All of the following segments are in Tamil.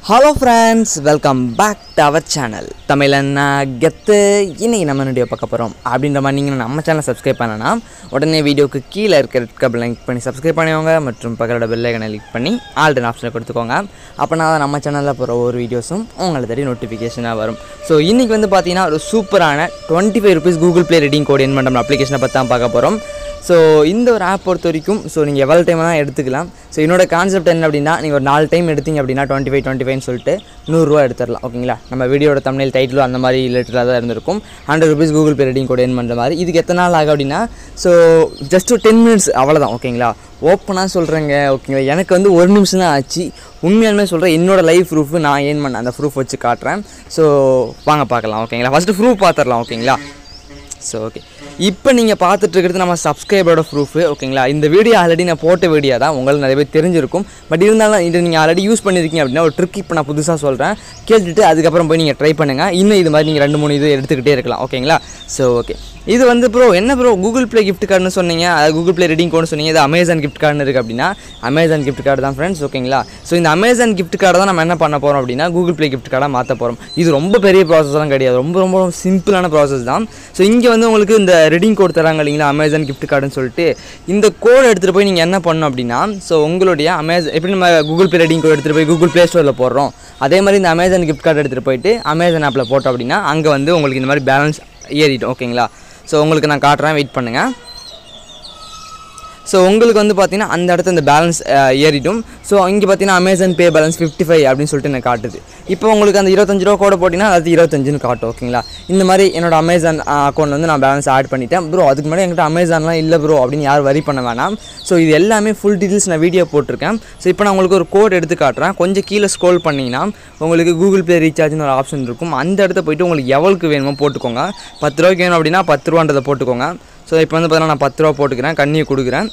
hello friends welcome back to our channel தமிழன்னா கெத்து இன்னைக்கு நம்ம வீடியோ பார்க்க போகிறோம் அப்படின்ற மாதிரி நீங்கள் நம்ம சேனல் சப்ஸ்கிரைப் பண்ணனா உடனே வீடியோக்கு கீழே இருக்க ரெட் கப் லிங்க் பண்ணி சப்ஸ்கிரைப் பண்ணிக்கோங்க மற்றும் பக்கத்தோட பெல் ஐக்கனை கிளிக் பண்ணி ஆல்டன் ஆப்ஷனை கொடுத்துக்கோங்க அப்போனா தான் நம்ம சேனலில் போகிற ஒவ்வொரு வீடியோஸும் உங்களுக்கு தெரிய நோட்டிஃபிகேஷனாக வரும் ஸோ இன்றைக்கி வந்து பார்த்தீங்கன்னா ஒரு சூப்பரான twenty five rupees Google Play redeem code earn பண்ணுற அப்ளிகேஷனை பற்றி தான் பார்க்க போகிறோம் ஸோ இந்த ஒரு ஆப் பொறுத்த வரைக்கும் ஸோ நீங்கள் எவ்வளோ டைம் தான் எடுத்துக்கலாம் ஸோ என்னோட கான்செப்ட் என்ன அப்படின்னா நீங்கள் ஒரு நாலு டைம் எடுத்தீங்க அப்படின்னா டுவெண்ட்டி ஃபைவ் டுவெண்ட்டி ஃபைவ்னு சொல்லிட்டு நூறுரூவா எடுத்துடலாம் ஓகேங்களா நம்ம வீடியோட தமிழ் டைட்டிலும் அந்த மாதிரி ரிலேட்டடாக தான் இருந்திருக்கும் hundred rupees Google Pay redeem code earn பண்ணுற மாதிரி இதுக்கு எத்தனை நாள் ஆகும் அப்படின்னா ஸோ ஜஸ்ட் ஒரு டென் மினிட்ஸ் அவ்வளோதான் ஓகேங்களா ஓப்பனாக சொல்கிறேங்க ஓகேங்களா எனக்கு வந்து ஒரு நிமிஷம் தான் ஆச்சு உண்மையாலுமே சொல்கிறேன் என்னோட லைஃப் ப்ரூஃப் நான் ஏன் பண்ண அந்த ப்ரூஃப் வச்சு காட்டுறேன் ஸோ வாங்க பார்க்கலாம் ஓகேங்களா ஃபஸ்ட்டு ப்ரூஃப் பார்த்துடலாம் ஓகேங்களா ஸோ ஓகே இப்போ நீங்கள் பார்த்துட்டு இருக்கிறது நம்ம சப்ஸ்கிரைபரோட ப்ரூஃப் ஓகேங்களா இந்த வீடியோ ஆல்ரெடி நான் போட்ட வீடியோ தான் உங்களுக்கு நிறைய பேர் தெரிஞ்சிருக்கும் பட் இருந்தாலும் இது நீங்கள் ஆல்ரெடி யூஸ் பண்ணியிருக்கீங்க அப்படின்னா ஒரு ட்ரிக் இப்போ நான் புதுசாக சொல்கிறேன் கேட்டுட்டு அதுக்கப்புறம் போய் நீங்கள் ட்ரை பண்ணுங்கள் இன்னும் இது மாதிரி நீங்கள் ரெண்டு மூணு இது எடுத்துக்கிட்டே இருக்கலாம் ஓகேங்களா ஸோ ஓகே இது வந்து ப்ரோ என்ன ப்ரோ கூகுள் ப்ளே கிஃப்ட் கார்டுன்னு சொன்னீங்க அது கூகுள் ப்ளே ரெடிங் கோட்னு சொன்னீங்க இது அமேசான் கிஃப்ட் கார்டுன்னு இருக்குது அப்படின்னா அமேசான் கிஃப்ட் கார்டு தான் ஃப்ரெண்ட்ஸ் ஓகேங்களா ஸோ இந்த அமேசான் கிஃப்ட் கார்டை தான் நம்ம என்ன பண்ண போகிறோம் அப்படின்னா கூகுள் ப்ளே கிஃப்ட் கார்டாக மாற்ற போகிறோம் இது ரொம்ப பெரிய ப்ராசஸ்லாம் கிடையாது ரொம்ப ரொம்ப சிம்பிளான ப்ராசஸ் தான் ஸோ இங்கே வந்து உங்களுக்கு இந்த ரெடிங் கோட் தராங்க இல்லைங்களா அமேசான் கிஃப்ட் கார்டுன்னு சொல்லிட்டு இந்த கோட் எடுத்துகிட்டு போய் நீங்கள் என்ன பண்ணணும் அப்படின்னா ஸோ உங்களுடைய அமேசான் எப்படி நம்ம கூகுள் பே ரெடிங் கோட் எடுத்துகிட்டு போய் கூகுள் ப்ளே ஸ்டோரில் போடுறோம் அதே மாதிரி இந்த அமேசான் கிஃப்ட் கார்டு எடுத்துகிட்டு போயிட்டு அமேசான் ஆப்பில் போட்டோம் அப்படின்னா அங்கே வந்து உங்களுக்கு இந்த மாதிரி பேலன்ஸ் ஏறிடும் ஓகேங்களா ஸோ உங்களுக்கு நான் காட்டுறேன் வெயிட் பண்ணுங்கள் ஸோ உங்களுக்கு வந்து பார்த்தீங்கன்னா அந்த இடத்துல இந்த பேலன்ஸ் ஏறிடும் ஸோ இங்கே பார்த்தீங்கன்னா Amazon Pay balance fifty five அப்படின்னு சொல்லிட்டு எனக்கு காட்டுது இப்போ உங்களுக்கு அந்த இருபத்தஞ்சு ரூபா கூட போட்டிங்கன்னா அது இருபத்தஞ்சுன்னு காட்டும் ஓகேங்களா இந்த மாதிரி என்னோட அமேசான் அக்கௌண்ட்டில் வந்து நான் பேலன்ஸ் ஆட் பண்ணிட்டேன் ப்ரோ அதுக்கு முன்னாடி என்கிட்ட அமேசான்லாம் இல்லை ப்ரோ அப்படின்னு யாரும் வரி பண்ண வேணாம் ஸோ இது எல்லாமே ஃபுல் டீட்டெயில்ஸ் நான் வீடியோ போட்டிருக்கேன் ஸோ இப்போ நான் உங்களுக்கு ஒரு கோட் எடுத்து காட்டுறேன் கொஞ்சம் கீழே ஸ்க்ரோல் பண்ணிங்கன்னா உங்களுக்கு கூகுள் பே ரீசார்ஜ்னு ஒரு ஆப்ஷன் இருக்கும் அந்த இடத்த போயிட்டு உங்களுக்கு எவ்வளோக்கு வேணுமோ போட்டுக்கோங்க பத்து ரூபாய்க்கு வேணும் அப்படின்னா பத்து ரூபான்றதை போட்டுக்கோங்க ஸோ இப்போ வந்து பார்த்தீங்கன்னா நான் பத்து ரூபா போட்டுக்கிறேன் கண்ணியை கொடுக்குறேன்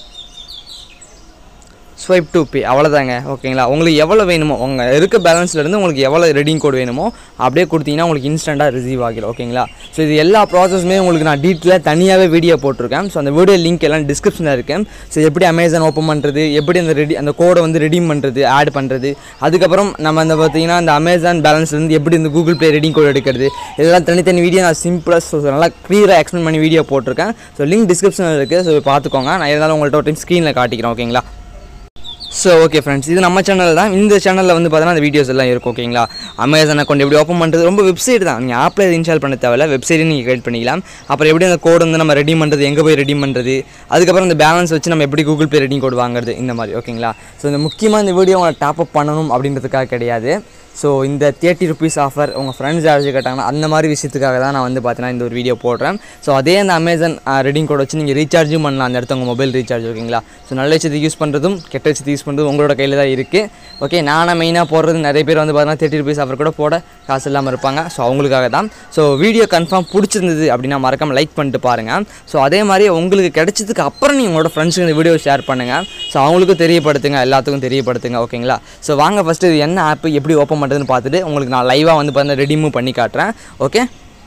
ஸ்வைப் டு பே அவ்வளோதாங்க ஓகேங்களா உங்களுக்கு எவ்வளோ வேணுமோ உங்கள் இருக்க பேலன்ஸ்லேருந்து உங்களுக்கு எவ்வளோ ரெடிங் கோட் வேணுமோ அப்படியே கொடுத்தீங்கன்னா உங்களுக்கு இன்ஸ்டண்ட்டாக ரிசீவ் ஆகிடும் ஓகேங்களா ஸோ இது எல்லா ப்ராசஸுமே உங்களுக்கு நான் டீட்டெயிலாக தனியாகவே வீடியோ போட்டிருக்கேன் ஸோ அந்த வீடியோ லிங்க் எல்லாம் டிஸ்கிரிப்ஷனில் இருக்கேன் ஸோ எப்படி அமேசான் ஓப்பன் பண்ணுறது எப்படி அந்த ரெடி அந்த கோடை வந்து ரெடீம் பண்ணுறது ஆட் பண்ணுறது அதுக்கப்புறம் நம்ம அந்த பார்த்தீங்கன்னா அந்த அமேசான் பேலன்ஸ்லேருந்து எப்படி இந்த கூகுள் பே ரெடிங் கோட் எடுக்கிறது இதெல்லாம் தனித்தனி வீடியோ நான் சிம்பிளாக ஸோ நல்லா க்ளியராக எக்ஸ்பிளைன் பண்ணி வீடியோ போட்டிருக்கேன் ஸோ லிங்க் டிஸ்கிரிப்ஷனில் இருக்குது ஸோ பார்த்துக்கோங்க நான் இருந்தாலும் உங்கள்கிட்ட ஒரு டைம் ஸ்க்ரீனில் காட்டிக்கிறேன் ஓகேங்களா ஸோ ஓகே ஃப்ரெண்ட்ஸ் இது நம்ம சேனல் தான் இந்த சேனலில் வந்து பார்த்தீங்கன்னா அந்த வீடியோஸ் எல்லாம் இருக்கும் ஓகேங்களா அமேசான் அக்கௌண்ட் எப்படி ஓப்பன் பண்ணுறது ரொம்ப வெப்சைட் தான் நீங்கள் ஆப்பில் இது இன்ஸ்டால் பண்ண தேவையில்ல வெப்சைட்டையும் நீங்கள் கிரியேட் பண்ணிக்கலாம் அப்புறம் எப்படி அந்த கோடு வந்து நம்ம ரெடி பண்ணுறது எங்கே போய் ரெடி பண்ணுறது அதுக்கப்புறம் அந்த பேலன்ஸ் வச்சு நம்ம எப்படி கூகுள் பே ரெடி கோடு வாங்குறது இந்த மாதிரி ஓகேங்களா ஸோ இந்த முக்கியமாக இந்த வீடியோ உங்களை டாப் அப் பண்ணணும் அப்படின்றதுக்காக கிடையாது ஸோ இந்த தேர்ட்டி ருபீஸ் ஆஃபர் உங்கள் ஃப்ரெண்ட்ஸ் யாராச்சும் கேட்டாங்கன்னா அந்த மாதிரி விஷயத்துக்காக தான் நான் வந்து பார்த்தீங்கன்னா இந்த ஒரு வீடியோ போடுறேன் ஸோ அதே அந்த அமேசான் ரெடிங் கோட் வச்சு நீங்கள் ரீசார்ஜும் பண்ணலாம் அந்த இடத்த உங்கள் மொபைல் ரீசார்ஜ் ஓகேங்களா ஸோ நல்ல விஷயத்துக்கு யூஸ் பண்ணுறதும் கெட்ட விஷயத்துக்கு யூஸ் பண்ணுறதும் உங்களோட கையில் தான் இருக்குது ஓகே நானும் மெயினாக போடுறது நிறைய பேர் வந்து பார்த்தீங்கன்னா தேர்ட்டி ருபீஸ் ஆஃபர் கூட போட காசு இல்லாமல் இருப்பாங்க ஸோ அவங்களுக்காக தான் ஸோ வீடியோ கன்ஃபார்ம் பிடிச்சிருந்தது அப்படின்னா மறக்காமல் லைக் பண்ணிட்டு பாருங்கள் ஸோ அதே மாதிரி உங்களுக்கு கிடைச்சதுக்கு அப்புறம் நீங்கள் உங்களோட ஃப்ரெண்ட்ஸுக்கு இந்த வீடியோ ஷேர் பண்ணுங்கள் ஸோ அவங்களுக்கும் தெரியப்படுத்துங்க எல்லாத்துக்கும் தெரியப்படுத்துங்க ஓகேங்களா ஸோ வாங்க ஃபஸ்ட்டு இது என்ன ஆப் எப்படி ஓப்பன் பண்ணுறதுன்னு பார்த்துட்டு உங்களுக்கு நான் லைவாக வந்து பார்த்தீங்கன்னா ரெடிமூவ் பண்ணி காட்டுறேன் ஓகே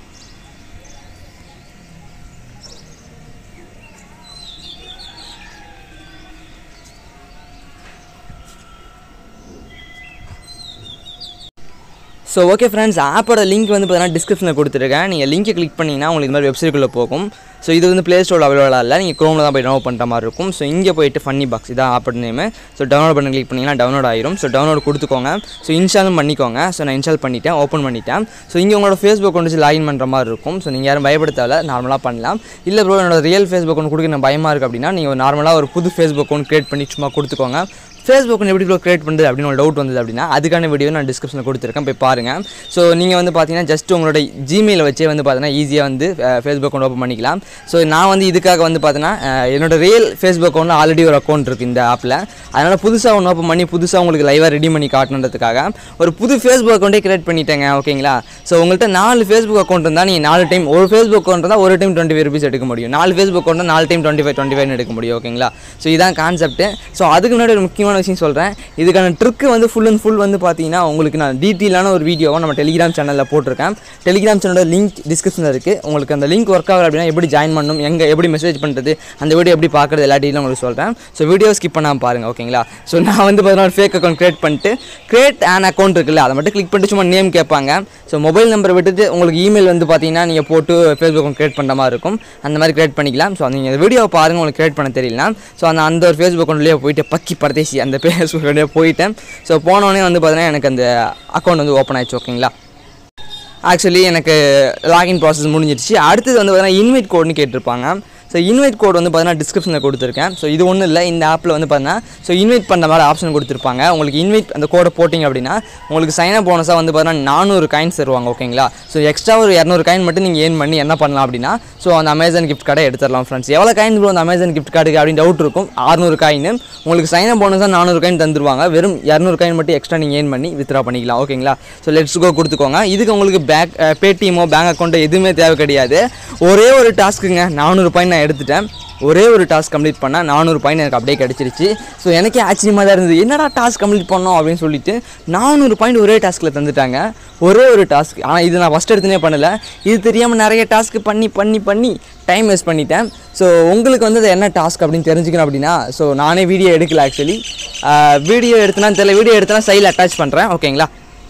ஸோ ஓகே ஃப்ரெண்ட்ஸ் ஆப்போட லிங்க் வந்து பார்த்தீங்கன்னா டிஸ்கிரிப்ஷனில் கொடுத்துருக்கேன் நீங்கள் லிங்கை கிளிக் பண்ணிங்கன்னா உங்களுக்கு இந்த மாதிரி வெப்சைட்டுக்குள்ளே போகும் ஸோ இது வந்து ப்ளே ஸ்டோரில் அவைலபிளாக இல்லை நீங்கள் க்ரோமில் தான் போய் டவுன்லோட் பண்ணுற மாதிரி இருக்கும் ஸோ இங்கே போயிட்டு ஃபன்னி பாக்ஸ் இதான் ஆப்போட நேமு ஸோ டவுன்லோட் பண்ணி கிளிக் பண்ணிங்கன்னா டவுன்லோட் ஆயிரும் ஸோ டவுன்லோட் கொடுத்துக்கோங்க ஸோ இன்ஸ்டாலும் பண்ணிக்கோங்க ஸோ நான் இன்ஸ்டால் பண்ணிட்டேன் ஓப்பன் பண்ணிட்டேன் ஸோ இங்கே உங்களோட ஃபேஸ்புக் கொண்டு வச்சு லாகின் பண்ணுற மாதிரி இருக்கும் ஸோ நீங்கள் யாரும் பயப்பட தேவை நார்மலாக பண்ணலாம் இல்லை ப்ரோ என்னோட ரியல் ஃபேஸ்புக் ஒன்று கொடுக்க நான் பயமாக இருக்குது அப்படின்னா நீங்கள் நார்மலாக ஒரு புது ஃபேஸ்புக் ஒன்று க்ரியேட் பண்ணி சும்மா கொடுத்துக்கோங்க ஃபேஸ்புக் எப்படி ப்ரோ க்ரியேட் பண்ணுறது அப்படின்னு ஒரு டவுட் வந்தது அப்படின்னா அதுக்கான வீடியோ நான் டிஸ்கிரிப்ஷனில் கொடுத்துருக்கேன் போய் பாருங்கள் ஸோ நீங்கள் வந்து பார்த்தீங்கன்னா ஜஸ்ட் உங்களோட ஜிமெயில் வச்சே வந்து பார்த்தீங்கன்னா ஈஸியாக வந்து ஃபேஸ்புக் அக்கௌண்ட் ஓப்பன் பண்ணிக்கலாம் ஸோ நான் வந்து இதுக்காக வந்து பார்த்தீங்கன்னா என்னோட ரியல் ஃபேஸ்புக் அக்கௌண்ட்டில் ஆல்ரெடி ஒரு அக்கௌண்ட் இருக்குது இந்த ஆப்பில் அதனால் புதுசாக ஒன்று ஓப்பன் பண்ணி புதுசாக உங்களுக்கு லைவாக ரெடி பண்ணி காட்டணுன்றதுக்காக ஒரு புது ஃபேஸ்புக் அக்கௌண்ட்டே க்ரியேட் பண்ணிட்டேங்க ஓகேங்களா ஸோ உங்கள்கிட்ட நாலு ஃபேஸ்புக் அக்கௌண்ட் இருந்தால் நீங்கள் நாலு டைம் ஒரு ஃபேஸ்புக் அக்கௌண்ட் இருந்தால் ஒரு டைம் டுவெண்ட்டி ஃபைவ் ருபீஸ் எடுக்க முடியும் நாலு ஃபேஸ்புக் அக்கௌண்ட் நாலு time twenty five twenty five எடுக்க முடியும் ஓகேங்களா ஸோ இதான் கான்செப்ட் ஸோ அதுக்கு முன்னாடி ஒரு முக்கியமான முக்கியமான விஷயம் சொல்கிறேன் இதுக்கான ட்ரிக்கு வந்து ஃபுல் அண்ட் ஃபுல் வந்து பார்த்தீங்கன்னா உங்களுக்கு நான் டீட்டெயிலான ஒரு வீடியோவை நம்ம டெலிகிராம் சேனலில் போட்டிருக்கேன் டெலிகிராம் சேனலோட லிங்க் டிஸ்கிரிப்ஷனில் இருக்குது உங்களுக்கு அந்த லிங்க் ஒர்க் ஆகல அப்படின்னா எப்படி ஜாயின் பண்ணணும் எங்கே எப்படி மெசேஜ் பண்ணுறது அந்த வீடியோ எப்படி பார்க்குறது எல்லா டீட்டெயிலும் உங்களுக்கு சொல்கிறேன் ஸோ வீடியோ ஸ்கிப் பண்ணாமல் பாருங்கள் ஓகேங்களா ஸோ நான் வந்து பார்த்தீங்கன்னா ஒரு ஃபேக் அக்கௌண்ட் க்ரியேட் பண்ணிட்டு கிரியேட் an அக்கௌண்ட் இருக்குல்ல அதை மட்டும் கிளிக் பண்ணிட்டு சும்மா நேம் கேட்பாங்க ஸோ மொபைல் நம்பர் விட்டுட்டு உங்களுக்கு இமெயில் வந்து பார்த்தீங்கன்னா நீங்கள் போட்டு ஃபேஸ்புக் அக்கௌண்ட் க்ரியேட் பண்ணுற மாதிரி இருக்கும் அந்த மாதிரி க்ரியேட் பண்ணிக்கலாம் ஸோ நீங்கள் இந்த வீடியோ பாருங்கள் உங்களுக்கு க்ரியேட் பண்ண தெரியல ஸோ அந்த அந்த ஒரு ஃபேஸ்புக் அக்கௌண்ட்லேயே போயிட்டு பக்கி பரதேசி அந்த ஃபேஸ்புக் அக்கௌண்ட்லேயே போயிட்டேன் ஸோ போனோடனே வந்து பார்த்தீங்கன்னா எனக்கு அந்த அக்கௌண்ட் வந்து ஓப்பன் ஆயிடுச்சு ஓகேங்களா ஆக்சுவலி எனக்கு லாகின் ப்ராசஸ் முடிஞ்சிடுச்சு அடுத்தது வந்து பார்த்தீங்கன்னா இன்வைட் கோட்னு கேட்டிருப்பாங்க ஸோ இன்வைட் கோட் வந்து பார்த்தீங்கன்னா டிஸ்கிரிப்ஷனில் கொடுத்துருக்கேன் ஸோ இது ஒன்றும் இல்லை இந்த ஆப்பில் வந்து பார்த்தீங்கன்னா ஸோ இன்வைட் பண்ணுற மாதிரி ஆப்ஷன் கொடுத்துருப்பாங்க உங்களுக்கு இன்வைட் அந்த கோடை போட்டிங்க அப்படின்னா உங்களுக்கு சைன் அப் போனஸாக வந்து பார்த்தீங்கன்னா நானூறு காயின்ஸ் தருவாங்க ஓகேங்களா ஸோ எக்ஸ்ட்ரா ஒரு இரநூறு காயின் மட்டும் நீங்கள் ஏர்ன் பண்ணி என்ன பண்ணலாம் அப்படின்னா ஸோ அந்த அமேசான் கிஃப்ட் கார்டை எடுத்துடலாம் ஃப்ரெண்ட்ஸ் எவ்வளோ காயின் ப்ரோ அந்த அமேசான் கிஃப்ட் கார்டுக்கு அப்படின்னு டவுட் இருக்கும் அறுநூறு காயின் உங்களுக்கு சைன் அப் போனஸாக நானூறு காயின் தந்துருவாங்க வெறும் இரநூறு காயின் மட்டும் எக்ஸ்ட்ரா நீங்கள் ஏர்ன் பண்ணி வித்ரா பண்ணிக்கலாம் ஓகேங்களா ஸோ லெட்ஸ் கோ கொடுத்துக்கோங்க இதுக்கு உங்களுக்கு பேக் பேடிஎம்மோ பேங்க் அக்கௌண்ட்டோ எதுவுமே தேவை கிடையாது ஒரே ஒரு டாஸ்க்குங்க நானூறு பாயிண்ட் நான் எடுத்துட்டேன் ஒரே ஒரு டாஸ்க் கம்ப்ளீட் பண்ணால் நானூறு பாயிண்ட் எனக்கு அப்படியே கிடச்சிருச்சு ஸோ எனக்கே ஆச்சரியமாக தான் இருந்தது என்னடா டாஸ்க் கம்ப்ளீட் பண்ணோம் அப்படின்னு சொல்லிட்டு நானூறு பாயிண்ட் ஒரே டாஸ்க்கில் தந்துட்டாங்க ஒரே ஒரு டாஸ்க் ஆனால் இது நான் ஃபஸ்ட் எடுத்துனே பண்ணலை இது தெரியாமல் நிறைய டாஸ்க் பண்ணி பண்ணி பண்ணி டைம் வேஸ்ட் பண்ணிட்டேன் ஸோ உங்களுக்கு வந்து அது என்ன டாஸ்க் அப்படின்னு தெரிஞ்சுக்கணும் அப்படின்னா ஸோ நானே வீடியோ எடுக்கல ஆக்சுவலி வீடியோ எடுத்தனா தெரியல வீடியோ எடுத்தனா சைடில் அட்டாச் பண்ணுறேன் ஓகேங்களா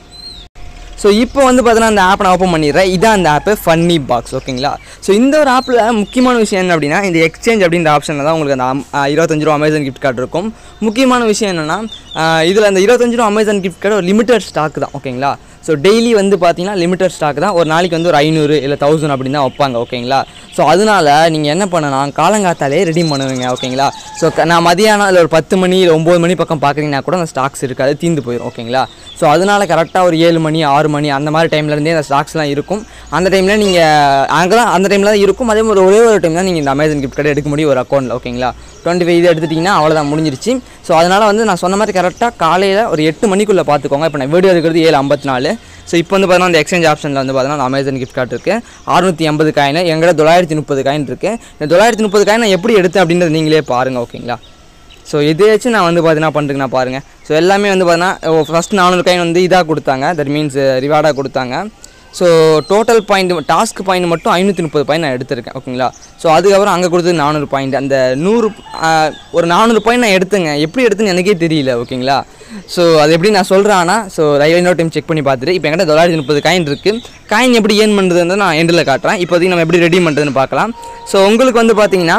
ஸோ இப்போ வந்து பார்த்தீங்கன்னா அந்த ஆப்பை நான் ஓப்பன் பண்ணிடுறேன் இதான் அந்த ஆப்பு ஃபன்னி பாக்ஸ் ஓகேங்களா ஸோ இந்த ஒரு ஆப்பில் முக்கியமான விஷயம் என்ன அப்படின்னா இந்த எக்ஸ்சேஞ்ச் அப்படின்ற ஆப்ஷனில் தான் உங்களுக்கு அந்த அம்- ஆ, இருபத்தஞ்சு ரூபா அமேசான் கிஃப்ட் கார்டு இருக்கும் முக்கியமான விஷயம் என்னென்னா இதில் அந்த இருபத்தஞ்சு ரூபா அமேசான் கிஃப்ட் கார்டு ஒரு லிமிட்டட் ஸ்டாக் தான் ஓகேங்களா ஸோ டெய்லி வந்து பார்த்தீங்கன்னா லிமிட்டட் ஸ்டாக் தான் ஒரு நாளைக்கு வந்து ஒரு ஐநூறு இல்லை தௌசண்ட் அப்படின்னு தான் வைப்பாங்க ஓகேங்களா ஸோ அதனால நீங்கள் என்ன பண்ணலாம் காலங்காத்தாலே ரெடி பண்ணுவீங்க ஓகேங்களா ஸோ நான் மதியானம் இல்லை ஒரு பத்து மணி இல்லை ஒம்பது மணி பக்கம் பார்க்குறீங்கன்னா கூட அந்த ஸ்டாக்ஸ் இருக்காது தீந்து போயிடும் ஓகேங்களா ஸோ அதனால கரெக்டாக ஒரு ஏழு மணி ஆறு மணி அந்த மாதிரி டைம்லேருந்தே அந்த ஸ்டாக்ஸ்லாம் இருக்கும் அந்த டைமில் நீங்கள் அங்கே தான் அந்த டைமில் தான் இருக்கும் அதே மாதிரி ஒரே ஒரு டைம் தான் நீங்கள் இந்த அமேசான் கிஃப்ட் கார்டு எடுக்க முடியும் ஒரு அக்கௌண்ட்டில் ஓகேங்களா டுவெண்ட்டி ஃபைவ் இது எடுத்துட்டிங்கன்னா அவ்வளோதான் முடிஞ்சிருச்சு ஸோ அதனால் வந்து நான் சொன்ன மாதிரி கரெக்டாக காலையில் ஒரு எட்டு மணிக்குள்ளே பார்த்துக்கோங்க இப்போ நான் வீடியோ இருக்கிறது ஏழு ஐம்பத்தி நாலு ஸோ இப்போ வந்து பார்த்தீங்கன்னா அந்த எக்ஸ்சேஞ்ச் ஆப்ஷனில் வந்து பார்த்தீங்கன்னா அமேசான் கிஃப்ட் கார்டு இருக்குது அறுநூற்றி ஐம்பது காயின் எங்கிட்ட தொள்ளாயிரத்தி முப்பது காயின் இருக்குது இந்த தொள்ளாயிரத்தி முப்பது காயின் நான் எப்படி எடுத்தேன் அப்படின்றத நீங்களே பாருங்கள் ஓகேங்களா ஸோ இதையாச்சும் நான் வந்து பார்த்தீங்கன்னா பண்ணுறேன் நான் பாருங்கள் ஸோ எல்லாமே வந்து பார்த்தீங்கன்னா ஃபஸ்ட் நானூறு காயின் வந்து இதாக கொடுத்தாங்க தட் மீன்ஸ் ரிவார்டாக கொடுத்தாங்க so total point task point மட்டும் ஐநூற்றி முப்பது பாயிண்ட் நான் எடுத்திருக்கேன் ஓகேங்களா ஸோ அதுக்கப்புறம் அங்கே கொடுத்தது நானூறு பாயிண்ட் அந்த நூறு ஆஹ், ஒரு நானூறு பாயிண்ட் நான் எடுத்தேங்க எப்படி எடுத்தேன்னு எனக்கே தெரியல ஓகேங்களா ஸோ அது எப்படி நான் சொல்கிறேன் ஆனால் ஸோ ரயில்வே இன்னொரு டைம் செக் பண்ணி பார்த்துட்டு இப்போ என்கிட்ட தொள்ளாயிரத்தி முப்பது காயின் இருக்குது காயின் எப்படி ஏர்ன் பண்ணுறதுன்னு நான் எண்டில் காட்டுறேன் இப்போதைக்கு நம்ம எப்படி ரெடி பண்ணுறதுன்னு பார்க்கலாம் ஸோ உங்களுக்கு வந்து பார்த்தீங்கன்னா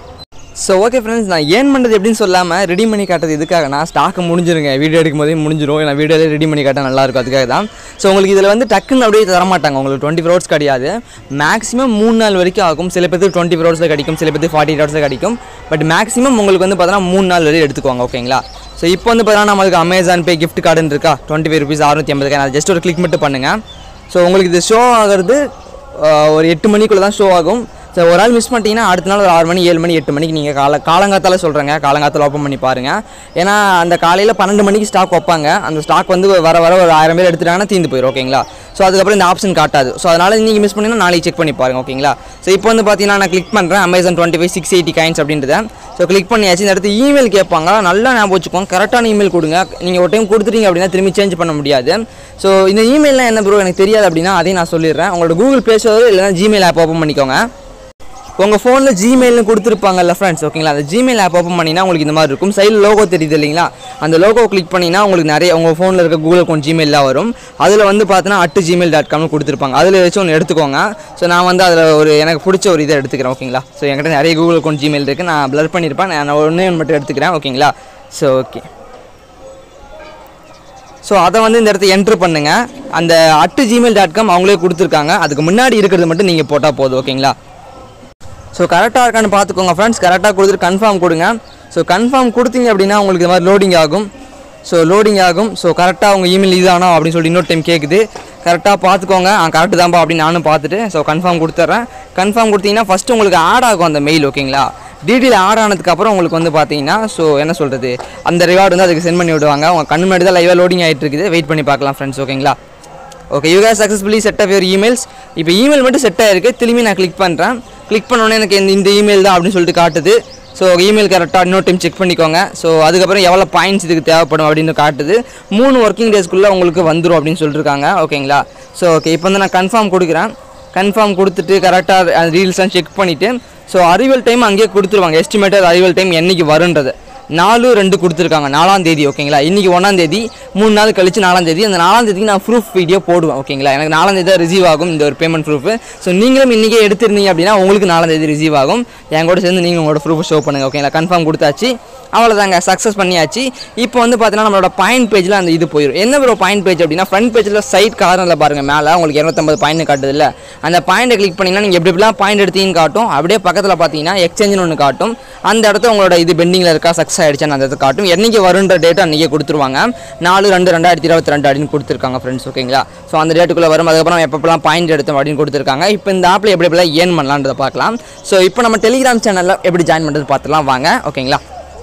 ஸோ ஓகே ஃப்ரெண்ட்ஸ் நான் ஏன் பண்ணுறது எப்படின்னு சொல்லாமல் ரெடி பண்ணி காட்டுறது எதுக்காகனா ஸ்டாக்கு முடிஞ்சிருங்க வீடியோ எடுக்கும் போதே முடிஞ்சிரும் நான் வீடியோவில் ரெடி பண்ணி காட்ட நல்லா இருக்கும் அதுக்காக தான் ஸோ உங்களுக்கு இதில் வந்து டக்குன்னு அப்படியே தரமாட்டாங்க உங்களுக்கு டுவெண்ட்டி ஃபோர் ஹவர்ஸ் கிடையாது மேக்ஸிமம் மூணு நாள் வரைக்கும் ஆகும் சில பேருக்கு டுவெண்ட்டி ஃபோர் ஹவர்ஸில் கிடைக்கும் சில பேருக்கு ஃபார்ட்டி ஹவர்ஸில் கிடைக்கும் பட் மேக்ஸிமம் உங்களுக்கு வந்து பார்த்தீங்கன்னா மூணு நாள் வரையும் எடுத்துக்குவாங்க ஓகேங்களா ஸோ இப்போ வந்து பார்த்தீங்கன்னா நம்மளுக்கு அமேசான் பே கிஃப்ட் கார்டுன்னு இருக்கா டுவெண்ட்டி ஃபைவ் ருபீஸ் அறுநூற்றி ஐம்பது அது ஜஸ்ட் ஒரு கிளிக் மட்டும் பண்ணுங்கள் ஸோ உங்களுக்கு இது ஷோ ஆகிறது ஆஹ், ஒரு எட்டு மணிக்குள்ளே தான் ஷோ ஆகும் ஸோ ஒரு நாள் மிஸ் பண்ணிட்டீங்கன்னா அடுத்த நாள் ஒரு ஆறு மணி ஏழு மணி எட்டு மணிக்கு நீங்கள் கால காலங்காத்தால சொல்கிறேங்க காலங்காத்தால ஓப்பன் பண்ணி பாருங்கள் ஏன்னா அந்த காலையில் பன்னெண்டு மணிக்கு ஸ்டாக் வைப்பாங்க அந்த ஸ்டாக் வந்து வர வர ஒரு ஆயிரம் பேர் எடுத்துட்டாங்கன்னா தீந்து போயிடும் ஓகேங்களா ஸோ அதுக்கப்புறம் இந்த ஆப்ஷன் காட்டாது ஸோ அதனால் நீங்கள் மிஸ் பண்ணினா நாளைக்கு செக் பண்ணி பாருங்க ஓகேங்களா ஸோ இப்போ வந்து பார்த்தீங்கன்னா நான் கிளிக் பண்ணுறேன் Amazon twenty five six eighty coins அப்படின்றத ஸோ கிளிக் பண்ணியாச்சு இந்த இடத்து இமெயில் கேட்பாங்க நல்லா ஞாபகம் வச்சுக்கோங்க கரெக்டான இமெயில் கொடுங்க நீங்கள் ஒரு டைம் கொடுத்துட்டீங்க அப்படின்னா திரும்பி சேஞ்ச் பண்ண முடியாது ஸோ இந்த இமெயிலாம் என்ன ப்ரோ எனக்கு தெரியாது அப்படின்னா அதையும் நான் சொல்லிடுறேன் உங்களோட கூகுள் ப்ளே ஸ்டோர் இல்லைனா ஜிமெயில் ஆப் ஓப்பன் பண்ணிக்கோங்க உங்கள் ஃபோனில் ஜிமெயில்னு கொடுத்துருப்பாங்கல்ல ஃப்ரெண்ட்ஸ் ஓகேங்களா அந்த ஜிமெயில் ஆப் ஓப்பன் பண்ணினா உங்களுக்கு இந்த மாதிரி இருக்கும் சைடில் லோகோ தெரியுது இல்லைங்களா அந்த லோகோ கிளிக் பண்ணினா உங்களுக்கு நிறைய உங்கள் ஃபோனில் இருக்க கூகுள் அக்கௌண்ட் ஜிமெயிலாம் வரும் அதில் வந்து பார்த்தீங்கன்னா அட்டு ஜிமெயில் டாட் காம்னு கொடுத்துருப்பாங்க அதில் வச்சு ஒன்று எடுத்துக்கோங்க ஸோ நான் வந்து அதில் ஒரு எனக்கு பிடிச்ச ஒரு இதை எடுத்துக்கிறேன் ஓகேங்களா ஸோ என்கிட்ட நிறைய கூகுள் அக்கௌண்ட் ஜிமெயில் இருக்குது நான் ப்ளர் பண்ணியிருப்பேன் நான் ஒன்றே ஒன்று மட்டும் எடுத்துக்கிறேன் ஓகேங்களா ஸோ ஓகே ஸோ அதை வந்து இந்த இடத்த என்ட்ரு பண்ணுங்க அந்த அட்டு ஜிமெயில் டாட் காம் அவங்களே கொடுத்துருக்காங்க அதுக்கு முன்னாடி இருக்கிறது மட்டும் நீங்கள் போட்டால் போதும் ஓகேங்களா ஸோ கரெக்டாக இருக்கான்னு பார்த்துக்கோங்க ஃப்ரெண்ட்ஸ் கரெக்டாக கொடுத்துட்டு கன்ஃபார்ம் கொடுங்க ஸோ கன்ஃபார்ம் கொடுத்தீங்க அப்படின்னா உங்களுக்கு இந்த மாதிரி லோடிங் ஆகும் ஸோ லோடிங் ஆகும் ஸோ கரெக்டாக உங்கள் இமெயில் இதானோ அப்படின்னு சொல்லி இன்னொரு டைம் கேட்குது கரெக்டாக பார்த்துக்கோங்க ஆ கரெக்டு தான்ப்பா அப்படின்னு நானும் பார்த்துட்டு ஸோ கன்ஃபார்ம் கொடுத்துட்றேன் கன்ஃபார்ம் கொடுத்தீங்கன்னா ஃபஸ்ட்டு உங்களுக்கு ஆட் ஆகும் அந்த மெயில் ஓகேங்களா டீட்டெயில் ஆட் ஆனதுக்கப்புறம் உங்களுக்கு வந்து பார்த்தீங்கன்னா ஸோ என்ன சொல்கிறது அந்த ரிவார்டு வந்து அதுக்கு சென்ட் பண்ணி விடுவாங்க உங்கள் கண்ணு முன்னாடி தான் லைவாக லோடிங் ஆகிட்டு இருக்குது வெயிட் பண்ணி பார்க்கலாம் ஃப்ரெண்ட்ஸ் ஓகேங்களா okay you guys successfully set off your emails இப்போ இமெயில் மட்டும் செட் ஆயிருக்கு திரும்பி நான் கிளிக் பண்ணுறேன் கிளிக் உடனே எனக்கு இந்த இந்த இமெயில் தான் அப்படின்னு சொல்லிட்டு காட்டுது ஸோ இமெயில் கரெக்டாக இன்னொரு டைம் செக் பண்ணிக்கோங்க ஸோ அதுக்கப்புறம் எவ்வளோ பாயிண்ட்ஸ் இதுக்கு தேவைப்படும் அப்படின்னு காட்டுது மூணு ஒர்க்கிங் டேஸ்க்குள்ளே உங்களுக்கு வந்துடும் அப்படின்னு சொல்லியிருக்காங்க ஓகேங்களா ஸோ ஓகே இப்போ வந்து நான் கன்ஃபார்ம் கொடுக்குறேன் கன்ஃபார்ம் கொடுத்துட்டு கரெக்டாக ரீல்ஸ்லாம் செக் பண்ணிவிட்டு ஸோ அறிவல் டைம் அங்கேயே கொடுத்துருவாங்க எஸ்டிமேட்டட் அறிவல் டைம் என்னைக்கு வருன்றது நாலு ரெண்டு கொடுத்துருக்காங்க நாலாம் தேதி ஓகேங்களா இன்றைக்கி ஒன்றாம் தேதி மூணு நாள் கழிச்சு நாலாம் தேதி அந்த நாலாம் தேதிக்கு நான் ப்ரூஃப் வீடியோ போடுவேன் ஓகேங்களா எனக்கு நாலாம் தேதி தான் ரிசீவ் ஆகும் இந்த ஒரு பேமெண்ட் ப்ரூஃப் ஸோ நீங்களும் இன்றைக்கே எடுத்திருந்தீங்க அப்படின்னா உங்களுக்கு நாலாம் தேதி ரிசீவ் ஆகும் என் கூட சேர்ந்து நீங்கள் உங்களோட ப்ரூஃப் ஷோ பண்ணுங்கள் ஓகேங்களா கன்ஃபார்ம் கொடுத்தாச்சு அவ்வளோதாங்க சக்ஸஸ் பண்ணியாச்சு இப்போ வந்து பார்த்தீங்கன்னா நம்மளோட பாயிண்ட் பேஜில் அந்த இது போயிடும் என்ன ப்ரோ பாயிண்ட் பேஜ் அப்படின்னா ஃப்ரண்ட் பேஜில் சைட் கார்னரில் பாருங்கள் மேலே உங்களுக்கு இரநூத்தம்பது பாயிண்ட் காட்டுதில்ல அந்த பாயிண்ட்டை கிளிக் பண்ணிங்கன்னா நீங்கள் எப்படி எப்படிலாம் பாயிண்ட் எடுத்தீங்கன்னு காட்டும் அப்படியே பக்கத்தில் பார்த்தீங்கன்னா எக்ஸ்சேஞ்சுன்னு ஒன்று காட்டும் அந்த இடத்துல உங்களோட இது பெண்டிங்கில் இருக்கா சக்ஸஸ் ஆகிடுச்சான்னு அந்த இடத்த காட்டும் என்னைக்கு வருன்ற டேட் அன்றைக்கி கொடுத்துருவாங்க நாலு ரெண்டு ரெண்டாயிரத்தி இருபத்தி ரெண்டு அப்படின்னு கொடுத்துருக்காங்க ஃப்ரெண்ட்ஸ் ஓகேங்களா ஸோ அந்த டேட்டுக்குள்ளே வரும் அதுக்கப்புறம் எப்பப்பெல்லாம் பாயிண்ட் எடுத்தோம் அப்படின்னு கொடுத்துருக்காங்க இப்போ இந்த ஆப்பில் எப்படி எப்படிலாம் ஏர்ன் பண்ணலான்றதை பார்க்கலாம் ஸோ இப்போ நம்ம டெலிகிராம் சேனலில் எப்படி ஜாயின் பண்ணுறது பார்த்துலாம் வாங்க ஓகேங்களா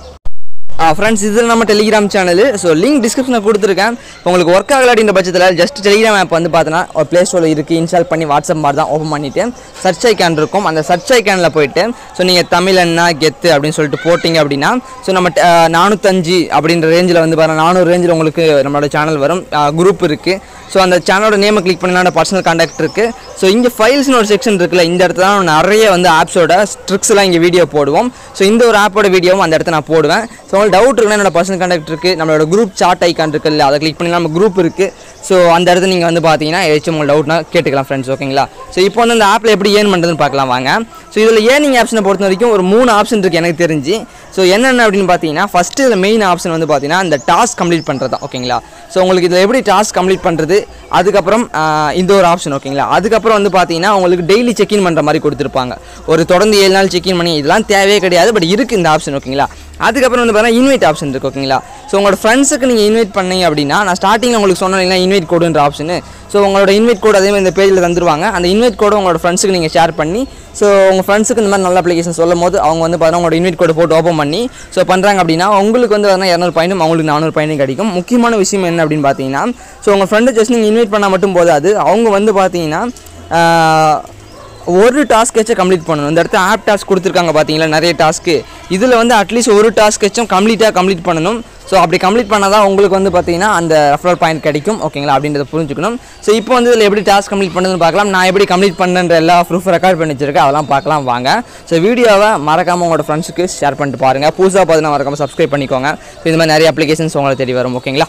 ஃப்ரெண்ட்ஸ் இதில் நம்ம டெலிகிராம் சேனல் ஸோ லிங்க் டிஸ்கிரிப்ஷனில் கொடுத்துருக்கேன் உங்களுக்கு ஒர்க் ஆகல அப்படின்ற பட்சத்தில் ஜஸ்ட் டெலிகிராம் ஆப் வந்து பார்த்தீங்கன்னா ஒரு ப்ளே ஸ்டோரில் இருக்குது இன்ஸ்டால் பண்ணி வாட்ஸ்அப் மாதிரி தான் ஓப்பன் பண்ணிவிட்டு சர்ச் ஐக்கான் இருக்கும் அந்த சர்ச் ஐக்கானில் போயிட்டு ஸோ நீங்கள் தமிழ் என்ன கெத்து அப்படின்னு சொல்லிட்டு போட்டிங்க அப்படின்னா ஸோ நம்ம அஹ், நானூத்தஞ்சு அப்படின்ற ரேஞ்சில் வந்து பாருங்கள் நானூறு ரேஞ்சில் உங்களுக்கு நம்மளோட சேனல் வரும் குரூப் இருக்குது ஸோ அந்த சேனலோட நேமை கிளிக் பண்ணினா பர்சனல் கான்டாக்ட் இருக்குது ஸோ இங்கே ஃபைல்ஸ்னு ஒரு செக்ஷன் இருக்குல்ல இந்த இடத்துல தான் நிறைய வந்து ஆப்ஸோட ட்ரிக்ஸ்லாம் இங்கே வீடியோ போடுவோம் ஸோ இந்த ஒரு ஆப்போட வீடியோவும் அந்த இடத்த நான் போடுவேன் ஸோ உங்களுக்கு டவுட் இருக்குன்னா என்னோட பர்சனல் கான்டாக்ட் இருக்குது நம்மளோட குரூப் சாட் ஐக்கான் இருக்குல்ல அதை கிளிக் பண்ணி நம்ம குரூப் இருக்குது ஸோ அந்த இடத்துல நீங்கள் வந்து பார்த்தீங்கன்னா ஏதாச்சும் உங்களுக்கு டவுட்னா கேட்டுக்கலாம் ஃப்ரெண்ட்ஸ் ஓகேங்களா ஸோ இப்போ வந்து அந்த ஆப்பில் எப்படி ஏர்ன் பண்ணுறதுன்னு பார்க்கலாம் வாங்க ஸோ இதில் ஏர்னிங் ஆப்ஷனை பொறுத்த வரைக்கும் ஒரு மூணு ஆப்ஷன் இருக்குது எனக்கு தெரிஞ்சு ஸோ என்னென்ன அப்படின்னு பார்த்தீங்கன்னா ஃபஸ்ட்டு இதில் மெயின் ஆப்ஷன் வந்து பார்த்தீங்கன்னா இந்த டாஸ்க் கம்ப்ளீட் பண்ணுறது தான் ஓகேங்களா ஸோ உங்களுக்கு இதில் எப்படி டாஸ்க் கம்ப்ளீட் பண்ணுறது அதுக்கப்புறம் ஆஹ், இந்த ஒரு ஆப்ஷன் ஓகேங்களா அதுக்கப்புறம் வந்து பார்த்தீங்கன்னா உங்களுக்கு டெய்லி செக்இன் பண்ணுற மாதிரி கொடுத்துருப்பாங்க ஒரு தொடர்ந்து ஏழு நாள் செக்இன் பண்ணி இதெல்லாம் தேவையே கிடையாது பட் இருக்குது இந்த ஆப்ஷன் ஓகேங்களா அதுக்கப்புறம் வந்து பார்த்தீங்கன்னா இன்வைட் ஆப்ஷன் இருக்குது ஓகேங்களா ஸோ உங்களோட ஃப்ரெண்ட்ஸுக்கு நீங்கள் இன்வைட் பண்ணீங்க அப்படின்னா நான் ஸ்டார்டிங்கில் உங்களுக்கு சொன்னேன் இல்லைங்களா இன்வைட் கோடுன்ற ஆப்ஷனு ஸோ உங்களோட இன்வைட் கோட் அதே மாதிரி இந்த பேஜில் தந்துருவாங்க அந்த இன்வைட் கோடு உங்களோட ஃப்ரெண்ட்ஸுக்கு நீங்கள் ஷேர் பண்ணி ஸோ உங்கள் ஃப்ரெண்ட்ஸுக்கு இந்த மாதிரி நல்ல அப்ளிகேஷன் சொல்லும் போது அவங்க வந்து பார்த்தீங்கன்னா உங்களோட இன்வைட் கோடு போட்டு ஓப்பன் பண்ணி ஸோ பண்ணுறாங்க அப்படின்னா உங்களுக்கு வந்து பார்த்தீங்கன்னா இரநூறு பாயிண்ட்டும் அவங்களுக்கு நானூறு பாயிண்ட்டும் கிடைக்கும் முக்கியமான விஷயம் என்ன அப்படின்னு பார்த்தீங்கன்னா ஸோ உங்கள் ஃப்ரெண்டு ஜஸ்ட் நீங்கள் இன்வைட் பண்ணால் மட்டும் போதாது அவங்க வந்து பார்த்தீங்கன்னா ஆஹ், ஒரு டாஸ்க்கேச்சும் கம்ப்ளீட் பண்ணணும் இந்த இடத்துல ஆப் டாஸ்க் கொடுத்துருக்காங்க பார்த்தீங்களா நிறைய டாஸ்க்கு இதில் வந்து அட்லீஸ்ட் ஒரு டாஸ்க்கேச்சும் கம்ப்ளீட்டாக கம்ப்ளீட் பண்ணணும் ஸோ அப்படி கம்ப்ளீட் பண்ணால் தான் உங்களுக்கு வந்து பார்த்தீங்கன்னா அந்த ரெஃபரல் பாயிண்ட் கிடைக்கும் ஓகேங்களா அப்படின்றத புரிஞ்சுக்கணும் ஸோ இப்போ வந்து இதில் எப்படி டாஸ்க் கம்ப்ளீட் பண்ணுறதுன்னு பார்க்கலாம் நான் எப்படி கம்ப்ளீட் பண்ணுன்ற எல்லா ப்ரூஃப் ரெக்கார்ட் பண்ணி வச்சிருக்கேன் அதெல்லாம் பார்க்கலாம் வாங்க ஸோ வீடியோவை மறக்காமல் உங்களோட ஃப்ரெண்ட்ஸுக்கு ஷேர் பண்ணிட்டு பாருங்கள் புதுசாக பார்த்தீங்கன்னா மறக்காமல் சப்ஸ்கிரைப் பண்ணிக்கோங்க ஸோ இந்த மாதிரி நிறைய அப்ளிகேஷன்ஸ் உங்களுக்கு தெரிய வரும் ஓகேங்களா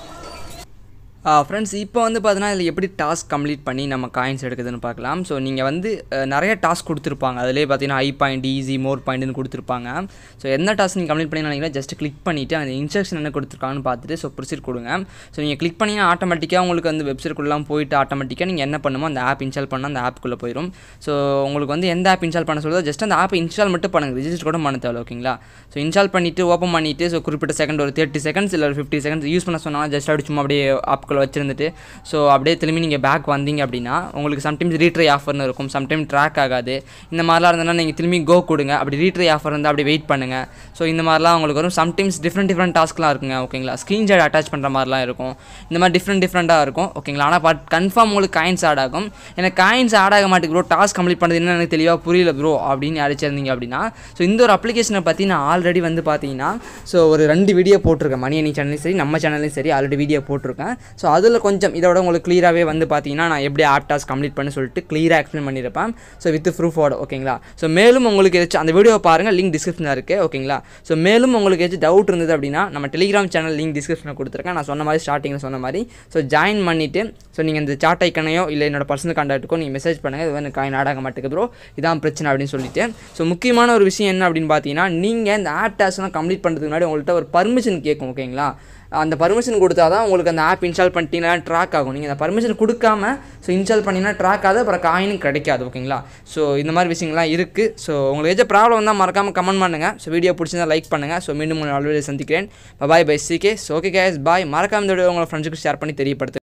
ஃப்ரெண்ட்ஸ் இப்போ வந்து பார்த்தீங்கன்னா இதில் எப்படி டாஸ்க் கம்ப்ளீட் பண்ணி நம்ம காயின்ஸ் எடுக்குதுன்னு பார்க்கலாம் ஸோ நீங்கள் வந்து அஹ், நிறைய டாஸ்க் கொடுத்துருப்பாங்க அதிலே பார்த்தீங்கன்னா ஹை பாயிண்ட் ஈஸி மோர் பாயிண்ட்னு கொடுத்துருப்பாங்க ஸோ என்ன டாஸ்க் நீங்கள் கம்ப்ளீட் பண்ணி நினைக்கிறேன் ஜஸ்ட் கிளிக் பண்ணிவிட்டு அந்த இன்ஸ்ட்ரக்ஷன் என்ன கொடுத்துருக்காங்கன்னு பார்த்துட்டு ஸோ ப்ரொசீட் கொடுங்க ஸோ நீங்கள் கிளிக் பண்ணிங்கன்னா ஆட்டோமேட்டிக்காக உங்களுக்கு வந்து வெப்சைட்குள்ளலாம் போயிட்டு ஆட்டோமேட்டிக்காக நீங்கள் என்ன பண்ணுமோ அந்த ஆப் இன்ஸ்டால் பண்ணால் அந்த ஆப்புக்குள்ளே போயிடும் ஸோ உங்களுக்கு வந்து எந்த ஆப் இன்ஸ்டால் பண்ண சொல்லுதோ ஜஸ்ட் அந்த ஆப் இன்ஸ்டால் மட்டும் பண்ணுங்கள் ரிஜிஸ்டர் கூட பண்ண தேவை ஓகேங்களா ஸோ இன்ஸ்டால் பண்ணிவிட்டு ஓப்பன் பண்ணிவிட்டு ஸோ குறிப்பிட்ட செகண்ட் ஒரு தேர்ட்டி செகண்ட்ஸ் இல்லை ஒரு ஃபிஃப்டி செகண்ட்ஸ் யூஸ் பண்ண சொன்னாலும் ஜஸ்ட் அப்படி சும்மா அப்படியே ஆப்புக்குள்ளே வச்சிருந்துட்டு ஸோ அப்படியே திரும்பி நீங்கள் பேக் வந்தீங்க அப்படின்னா உங்களுக்கு சம்டைம்ஸ் ரீட்ரை ஆஃபர்னு இருக்கும் சம்டைம் ட்ராக் ஆகாது இந்த மாதிரிலாம் இருந்ததுன்னா நீங்கள் திரும்பி கோ கொடுங்க அப்படி ரீட்ரை ஆஃபர் இருந்தால் அப்படி வெயிட் பண்ணுங்கள் ஸோ இந்த மாதிரிலாம் உங்களுக்கு வரும் சம்டைம்ஸ் டிஃப்ரெண்ட் டிஃப்ரெண்ட் டாஸ்க்லாம் இருக்குங்க ஓகேங்களா ஸ்க்ரீன்ஷாட் அட்டாச் பண்ணுற மாதிரிலாம் இருக்கும் இந்த மாதிரி டிஃப்ரெண்ட் டிஃப்ரெண்ட்டாக இருக்கும் ஓகேங்களா ஆனால் பட் கன்ஃபார்ம் உங்களுக்கு காயின்ஸ் ஆட் ஆகும் எனக்கு காயின்ஸ் ஆட் ஆக மாட்டேங்குது ப்ரோ டாஸ்க் கம்ப்ளீட் பண்ணுறது என்ன எனக்கு தெளிவாக புரியல ப்ரோ அப்படின்னு அடிச்சிருந்தீங்க அப்படின்னா ஸோ இந்த ஒரு அப்ளிகேஷனை பற்றி நான் ஆல்ரெடி வந்து பார்த்தீங்கன்னா ஸோ ஒரு ரெண்டு வீடியோ போட்டிருக்கேன் மணி அணி சேனல்லையும் சரி நம்ம சேனல்லையும் சரி ஆல்ரெடி வீடியோ போட்டிருக்கேன் ஸோ அதில் கொஞ்சம் இதோட உங்களுக்கு க்ளியராகவே வந்து பார்த்தீங்கன்னா நான் எப்படி ஆப் டாஸ்க் கம்ப்ளீட் பண்ணி சொல்லிட்டு க்ளியராக எக்ஸ்பிளைன் பண்ணியிருப்பேன் ஸோ வித் ப்ரூஃபோட ஓகேங்களா ஸோ மேலும் உங்களுக்கு ஏதாச்சும் அந்த வீடியோ பாருங்கள் லிங்க் டிஸ்கிரிப்ஷனில் இருக்குது ஓகேங்களா ஸோ மேலும் உங்களுக்கு ஏதாச்சும் டவுட் இருந்தது அப்படின்னா நம்ம டெலிகிராம் சேனல் லிங்க் டிஸ்கிரிப்ஷனில் கொடுத்துருக்கேன் நான் சொன்ன மாதிரி ஸ்டார்டிங்கில் சொன்ன மாதிரி ஸோ ஜாயின் பண்ணிவிட்டு ஸோ நீங்கள் இந்த சாட் ஐக்கனையோ இல்லை என்னோட பர்சனல் கான்டாக்ட்டுக்கோ நீங்கள் மெசேஜ் பண்ணுங்கள் இது வந்து காயின் ஆடாக மாட்டேங்குது ப்ரோ இதான் பிரச்சனை அப்படின்னு சொல்லிட்டு ஸோ முக்கியமான ஒரு விஷயம் என்ன அப்படின்னு பார்த்தீங்கன்னா நீங்கள் இந்த ஆப் டாஸ்க்லாம் கம்ப்ளீட் பண்ணுறதுக்கு முன்னாடி உங்கள்கிட்ட ஒரு பர்மிஷன் கேட்கும் ஓகேங்களா அந்த பர்மிஷன் கொடுத்தா தான் உங்களுக்கு அந்த ஆப் இன்ஸ்டால் பண்ணிட்டீங்கன்னா ட்ராக் ஆகும் நீங்கள் அந்த பர்மிஷன் கொடுக்காம ஸோ இன்ஸ்டால் பண்ணிங்கன்னா ட்ராக் ஆகுது அப்புறம் காயினும் கிடைக்காது ஓகேங்களா ஸோ இந்த மாதிரி விஷயங்கள்லாம் இருக்குது ஸோ உங்களுக்கு ஏதாச்சும் ப்ராப்ளம் வந்தால் மறக்காமல் கமெண்ட் பண்ணுங்கள் ஸோ வீடியோ பிடிச்சிருந்தா லைக் பண்ணுங்கள் ஸோ மீண்டும் உங்களை ஆல்ரெடி சந்திக்கிறேன் பாய் பை சிகே ஸோ ஓகே கேஸ் பாய் மறக்காம இந்த வீடியோ உங்களை ஃப்ரெண்ட்ஸுக்கு ஷேர் பண்ணி தெரியப்படுத்து